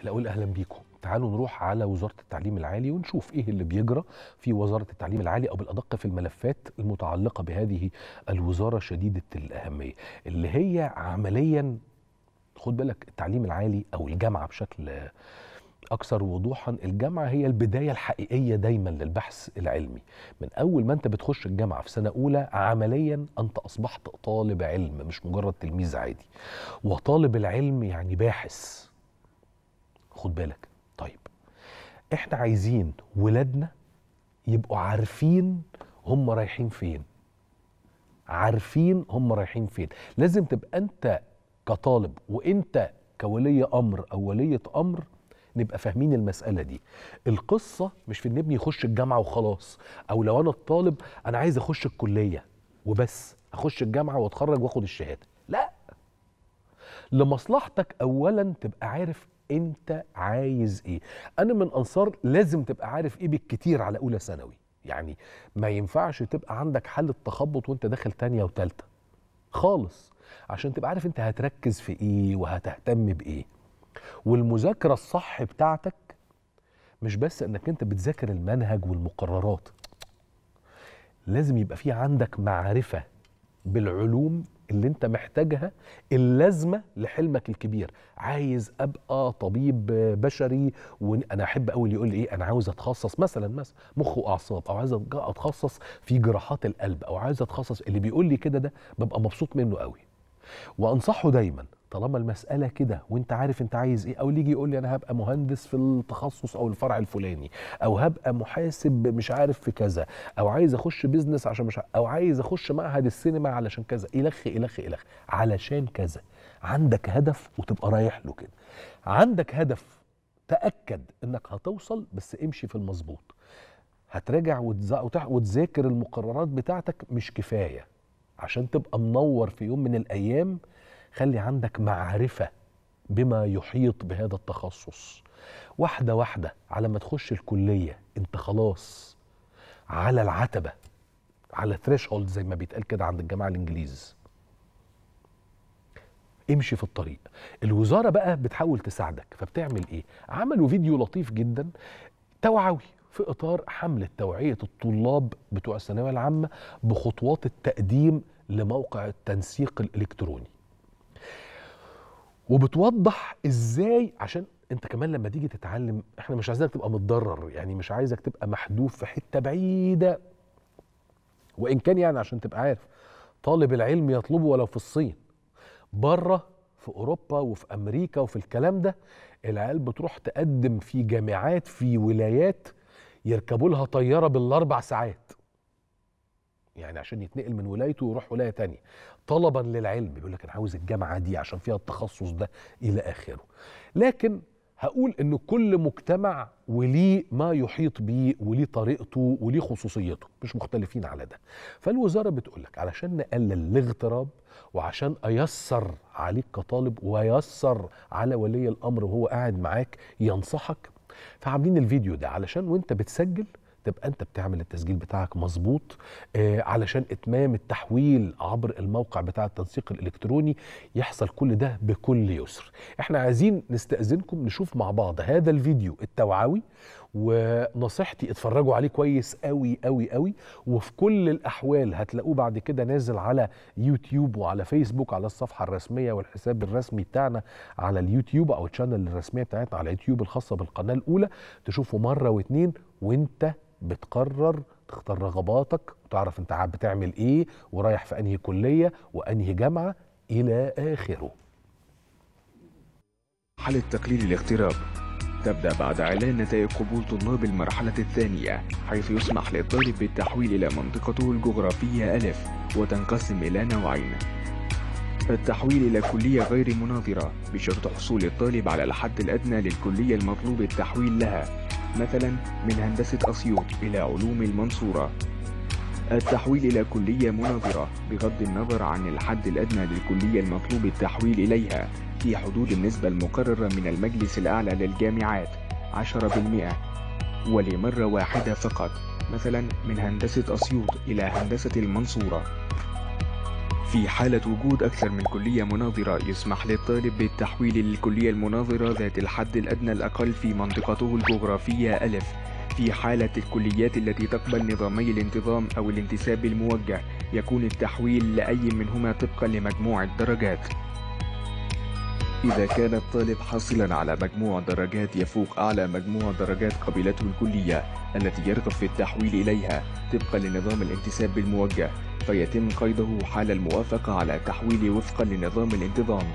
لا اقول اهلا بيكم تعالوا نروح على وزاره التعليم العالي ونشوف ايه اللي بيجرى في وزاره التعليم العالي او بالادق في الملفات المتعلقه بهذه الوزاره شديده الاهميه اللي هي عمليا خد بالك التعليم العالي او الجامعه بشكل اكثر وضوحا الجامعه هي البدايه الحقيقيه دايما للبحث العلمي من اول ما انت بتخش الجامعه في سنه اولى عمليا انت اصبحت طالب علم مش مجرد تلميذ عادي وطالب العلم يعني باحث خد بالك طيب احنا عايزين ولادنا يبقوا عارفين هم رايحين فين عارفين هم رايحين فين لازم تبقى انت كطالب وانت كولي امر او وليه امر نبقى فاهمين المساله دي القصه مش في ان ابني يخش الجامعه وخلاص او لو انا الطالب انا عايز اخش الكليه وبس اخش الجامعه واتخرج واخد الشهاده لا لمصلحتك اولا تبقى عارف انت عايز ايه انا من انصار لازم تبقى عارف ايه بالكتير على اولى ثانوي يعني ما ينفعش تبقى عندك حالة تخبط وانت داخل تانية وتالتة خالص عشان تبقى عارف انت هتركز في ايه وهتهتم بايه والمذاكرة الصح بتاعتك مش بس انك انت بتذاكر المنهج والمقررات لازم يبقى في عندك معرفة بالعلوم اللي انت محتاجها اللازمه لحلمك الكبير عايز ابقى طبيب بشري وانا احب قوي يقول لي ايه انا عاوز اتخصص مثلا مثلا مخ واعصاب او عايز اتخصص في جراحات القلب او عايز اتخصص اللي بيقول لي كده ده ببقى مبسوط منه قوي وانصحه دايما طالما المسألة كده وانت عارف انت عايز ايه او اللي يجي يقول لي انا هبقى مهندس في التخصص او الفرع الفلاني او هبقى محاسب مش عارف في كذا او عايز اخش بيزنس عشان مش او عايز اخش معهد السينما علشان كذا الخ الخ الخ علشان كذا عندك هدف وتبقى رايح له كده عندك هدف تأكد انك هتوصل بس امشي في المظبوط هتراجع وتذاكر المقررات بتاعتك مش كفايه عشان تبقى منور في يوم من الايام خلي عندك معرفه بما يحيط بهذا التخصص واحده واحده على ما تخش الكليه انت خلاص على العتبه على ثريشولد زي ما بيتقال كده عند الجماعه الانجليز امشي في الطريق الوزاره بقى بتحاول تساعدك فبتعمل ايه عملوا فيديو لطيف جدا توعوي في اطار حمله توعيه الطلاب بتوع الثانويه العامه بخطوات التقديم لموقع التنسيق الالكتروني وبتوضح ازاي عشان انت كمان لما تيجي تتعلم احنا مش عايزينك تبقى متضرر يعني مش عايزك تبقى محذوف في حته بعيده وان كان يعني عشان تبقى عارف طالب العلم يطلبه ولو في الصين بره في اوروبا وفي امريكا وفي الكلام ده العيال بتروح تقدم في جامعات في ولايات يركبوا لها طياره بالاربع ساعات يعني عشان يتنقل من ولايته ويروح ولايه تانية طلبا للعلم بيقول لك انا عاوز الجامعه دي عشان فيها التخصص ده الى اخره لكن هقول ان كل مجتمع وليه ما يحيط بيه وليه طريقته وليه خصوصيته مش مختلفين على ده فالوزاره بتقول لك علشان نقلل الاغتراب وعشان ايسر عليك كطالب ويسر على ولي الامر وهو قاعد معاك ينصحك فعاملين الفيديو ده علشان وانت بتسجل تبقى انت بتعمل التسجيل بتاعك مظبوط آه علشان اتمام التحويل عبر الموقع بتاع التنسيق الالكتروني يحصل كل ده بكل يسر احنا عايزين نستأذنكم نشوف مع بعض هذا الفيديو التوعوي ونصيحتي اتفرجوا عليه كويس قوي قوي قوي وفي كل الاحوال هتلاقوه بعد كده نازل على يوتيوب وعلى فيسبوك على الصفحه الرسميه والحساب الرسمي بتاعنا على اليوتيوب او الشانل الرسميه بتاعتنا على اليوتيوب الخاصه بالقناه الاولى تشوفوا مره واتنين وانت بتقرر تختار رغباتك وتعرف انت بتعمل ايه ورايح في انهي كليه وانهي جامعه الى اخره مرحلة تقليل الاغتراب تبدأ بعد إعلان نتائج قبول طلاب المرحلة الثانية حيث يسمح للطالب بالتحويل إلى منطقته الجغرافية ألف وتنقسم إلى نوعين التحويل إلى كلية غير مناظرة بشرط حصول الطالب على الحد الأدنى للكلية المطلوب التحويل لها مثلا من هندسة أسيوط إلى علوم المنصورة التحويل إلى كلية مناظرة بغض النظر عن الحد الأدنى للكلية المطلوب التحويل إليها في حدود النسبة المقررة من المجلس الأعلى للجامعات 10% ولمرة واحدة فقط مثلا من هندسة أسيوط إلى هندسة المنصورة في حالة وجود أكثر من كلية مناظرة يسمح للطالب بالتحويل للكلية المناظرة ذات الحد الأدنى الأقل في منطقته الجغرافية ألف في حالة الكليات التي تقبل نظامي الانتظام أو الانتساب الموجه يكون التحويل لأي منهما طبقا لمجموع الدرجات إذا كان الطالب حاصلا على مجموع درجات يفوق أعلى مجموع درجات قبلته الكلية التي يرغب في التحويل إليها طبقا لنظام الانتساب الموجه فيتم قيده حال الموافقة على تحويل وفقا لنظام الانتظام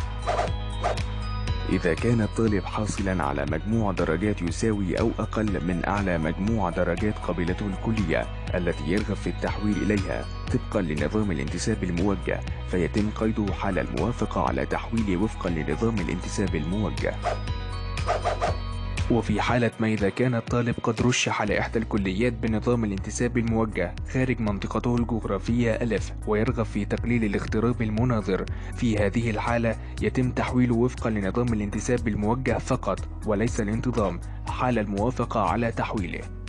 إذا كان الطالب حاصلا على مجموع درجات يساوي أو أقل من أعلى مجموع درجات قبلته الكلية التي يرغب في التحويل إليها طبقا لنظام الانتساب الموجه فيتم قيده حال الموافقة على تحويل وفقا لنظام الانتساب الموجه وفي حالة ما إذا كان الطالب قد رشح لإحدى الكليات بنظام الانتساب الموجه خارج منطقته الجغرافية ألف ويرغب في تقليل الاغتراب المناظر في هذه الحالة يتم تحويله وفقا لنظام الانتساب الموجه فقط وليس الانتظام حال الموافقة على تحويله